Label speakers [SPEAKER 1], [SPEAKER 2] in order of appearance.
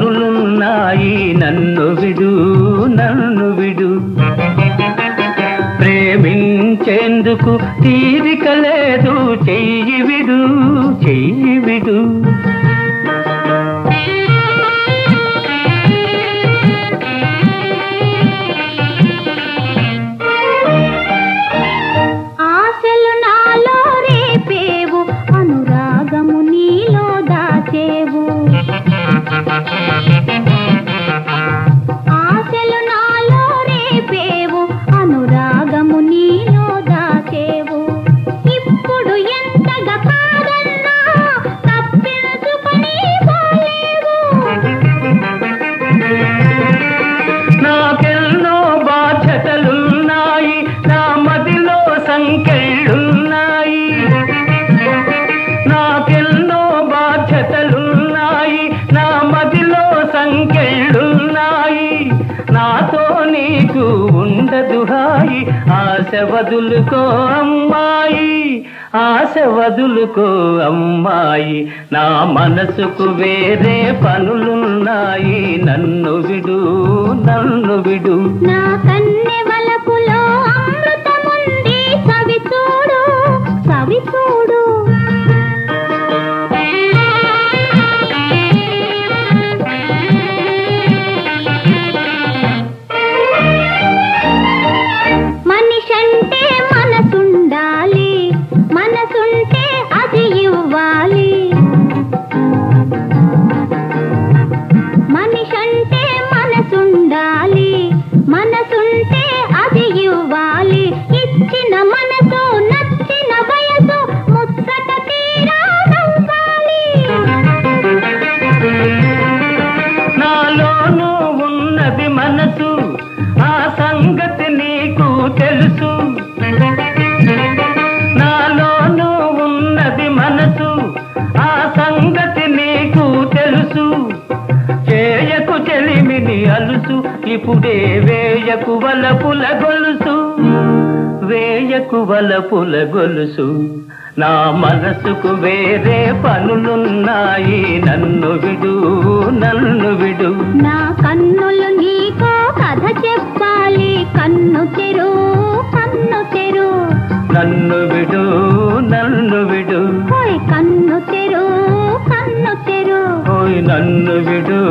[SPEAKER 1] పనులున్నాయి నన్ను విడు నన్ను విడు ప్రేమించేందుకు తీరిక లేదు చెయ్యి విడు చెయ్యి విడు
[SPEAKER 2] ఆశలు నాలో రేపేవు అనురాగము నీలో దాచేవు ఆశలు నాలో రేపేవు అనురాగము నీలో దాచేవు ఇప్పుడు ఎంతగా కాదన్నా తప్పించుకొని పోలేవు
[SPEAKER 1] నాకెన్నో బాధ్యతలున్నాయి నా మదిలో సంఖ్యలున్నాయి నాకెన్నో బాధ్యతలున్నాయి నా మదిలో సంఖ్యలున్నాయి నాతో నీకు ఉండదు హాయి ఆశ వదులుకో అమ్మాయి ఆశ వదులుకో అమ్మాయి నా మనసుకు వేరే పనులున్నాయి నన్ను విడు నన్ను విడు
[SPEAKER 2] నా కన్నె వలపులో అమృతముంది సవి చూడు సవి చూడు మనిషంటే మనసుండాలి మనసుంటే అది ఇవ్వాలి మనిషంటే మనసుండాలి మనసుంటే అది ఇవ్వాలి ఇచ్చిన మనసు నచ్చిన వయసు ముచ్చట తీరా నవ్వాలి
[SPEAKER 1] నాలోనూ ఉన్నది మనసు ఆ సంగతి నీకు తెలుసు నాలోనూ ఉన్నది మనసు ఆ సంగతి నీకు తెలుసు చేయకు చెలిమిని అలుసు ఇప్పుడే వేయకు వలపుల గొలుసు వేయకు వలపుల గొలుసు నా మనసుకు వేరే పనులున్నాయి నన్ను విడు నన్ను విడు
[SPEAKER 2] నా కన్నులు నీకో కథ చెప్పాలి కన్ను తెరు కన్ను తెరు
[SPEAKER 1] నన్ను విడు నన్ను విడు
[SPEAKER 2] ఓయ్ కన్ను తెరు కన్ను తెరు
[SPEAKER 1] ఓయ్ నన్ను విడు